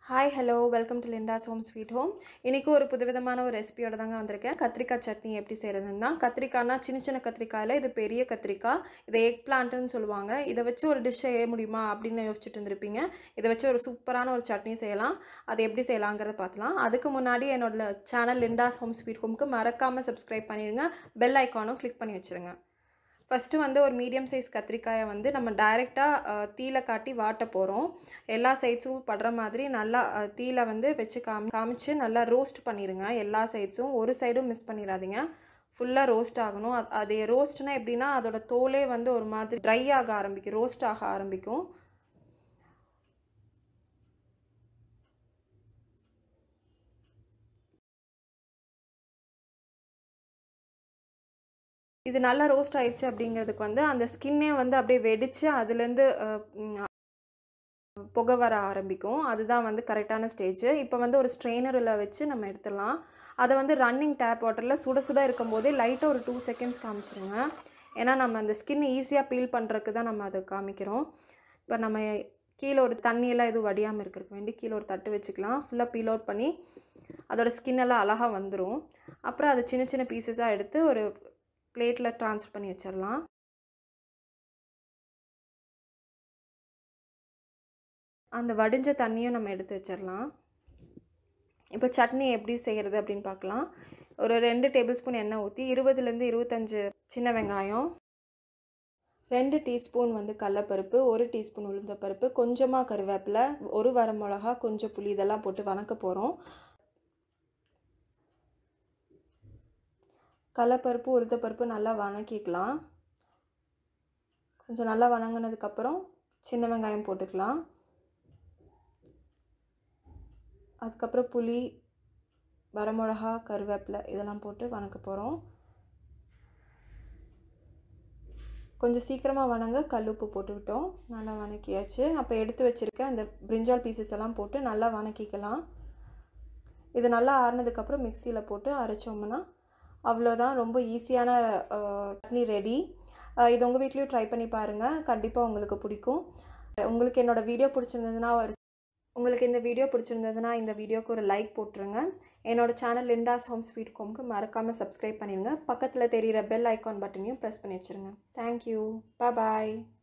hi hello welcome to Linda's home sweet home இன்றைக்கி ஒரு புதுவிதமான ஒரு ரெசிபியோட தாங்க வந்திருக்கேன் கத்திரிக்காய் சட்னி எப்படி செய்கிறதுன்னு தான் கத்திரிக்காய்னா சின்ன சின்ன கத்திரிக்காயில் இது பெரிய கத்திரிக்காய் இதை எக் பிளான்ட்டுன்னு சொல்லுவாங்க இதை வச்சு ஒரு டிஷ் செய்ய முடியுமா அப்படின்னு யோசிச்சுட்டு இருந்திருப்பீங்க இதை வச்சு ஒரு சூப்பரான ஒரு சட்னி செய்யலாம் அது எப்படி செய்யலாங்கிறத பார்க்கலாம் அதுக்கு முன்னாடி என்னோட சேனல் லிண்டாஸ் ஹோம் ஸ்வீட் ஹோம்க்கு மறக்காமல் சப்ஸ்கிரைப் பண்ணிடுங்க பெல் ஐக்கானும் கிளிக் பண்ணி வச்சுருங்க ஃபஸ்ட்டு வந்து ஒரு மீடியம் சைஸ் கத்திரிக்காயை வந்து நம்ம டைரெக்டாக தீல காட்டி வாட்ட போகிறோம் எல்லா சைட்ஸும் படுற மாதிரி நல்லா அஹ், தீல வந்து வச்சு காமி காமிச்சு நல்லா ரோஸ்ட் பண்ணிடுங்க எல்லா சைட்ஸும் ஒரு சைடும் மிஸ் பண்ணிடாதீங்க ஃபுல்லாக ரோஸ்ட் ஆகணும் அது அது ரோஸ்ட்னா எப்படின்னா அதோட தோலே வந்து ஒரு மாதிரி ட்ரை ஆக ஆரம்பிக்கும் ரோஸ்ட் ஆக ஆரம்பிக்கும் இது நல்லா ரோஸ்ட் ஆயிடுச்சு அப்படிங்கிறதுக்கு வந்து அந்த ஸ்கின்னே வந்து அப்படியே வெடித்து அதுலேருந்து புகை வர ஆரம்பிக்கும் அதுதான் வந்து கரெக்டான ஸ்டேஜ் இப்போ வந்து ஒரு ஸ்ட்ரெயினரில் வச்சு நம்ம எடுத்துடலாம் அதை வந்து ரன்னிங் டேப் வாட்டரில் சுட சுட இருக்கும்போதே லைட்டாக ஒரு டூ செகண்ட்ஸ் காமிச்சிருங்க ஏன்னா நம்ம அந்த ஸ்கின் ஈஸியாக பீல் பண்ணுறதுக்கு தான் நம்ம அதை காமிக்கிறோம் இப்போ நம்ம கீழே ஒரு தண்ணியெல்லாம் எதுவும் வடியாமல் இருக்கிறதுக்கு வேண்டி கீழே ஒரு தட்டு வச்சுக்கலாம் ஃபுல்லாக பீல் அவுட் பண்ணி அதோட ஸ்கின் எல்லாம் அழகாக வந்துடும் அப்புறம் அதை சின்ன சின்ன பீசஸாக எடுத்து ஒரு பிளேட்டில் ட்ரான்ஸ்ஃபர் பண்ணி வச்சிடலாம் அந்த வடிஞ்ச தண்ணியும் நம்ம எடுத்து வச்சிடலாம் இப்போ சட்னி எப்படி செய்கிறது அப்படின்னு பார்க்கலாம் ஒரு ரெண்டு டேபிள் ஸ்பூன் எண்ணெய் ஊற்றி இருபதுலேருந்து இருபத்தஞ்சு சின்ன வெங்காயம் ரெண்டு டீஸ்பூன் வந்து கடலப்பருப்பு ஒரு டீஸ்பூன் உளுந்தப்பருப்பு கொஞ்சமாக கருவேப்பிலை ஒரு வர மிளகா கொஞ்சம் புளி இதெல்லாம் போட்டு வணக்க போகிறோம் கடலப்பருப்பு உளுத்தப்பருப்பு நல்லா வணக்கிக்கலாம் கொஞ்சம் நல்லா வணங்கினதுக்கப்புறம் சின்ன வெங்காயம் போட்டுக்கலாம் அதுக்கப்புறம் புளி வரமிளகா கருவேப்பிலை இதெல்லாம் போட்டு வணக்க போகிறோம் கொஞ்சம் சீக்கிரமாக வணங்க கல் உப்பு போட்டுக்கிட்டோம் நல்லா வணக்கியாச்சு அப்போ எடுத்து வச்சுருக்க அந்த பிரிஞ்சால் பீசஸ் எல்லாம் போட்டு நல்லா வணக்கிக்கலாம் இது நல்லா ஆறுனதுக்கப்புறம் மிக்சியில் போட்டு அரைச்சோம்னா அவ்வளோதான் ரொம்ப ஈஸியான சட்னி ரெடி இது உங்கள் வீட்லேயும் ட்ரை பண்ணி பாருங்கள் கண்டிப்பாக உங்களுக்கு பிடிக்கும் உங்களுக்கு என்னோடய வீடியோ பிடிச்சிருந்ததுன்னா ஒரு உங்களுக்கு இந்த வீடியோ பிடிச்சிருந்ததுன்னா இந்த வீடியோக்கு ஒரு லைக் போட்டுருங்க என்னோட சேனல் லிண்டாஸ் ஹோம் ஸ்வீட் கோம்க்கு மறக்காமல் சப்ஸ்கிரைப் பண்ணிடுங்க பக்கத்தில் தெரிகிற பெல் ஐக்கான் பட்டனையும் ப்ரெஸ் பண்ணி வச்சுருங்க தேங்க்யூ பாய்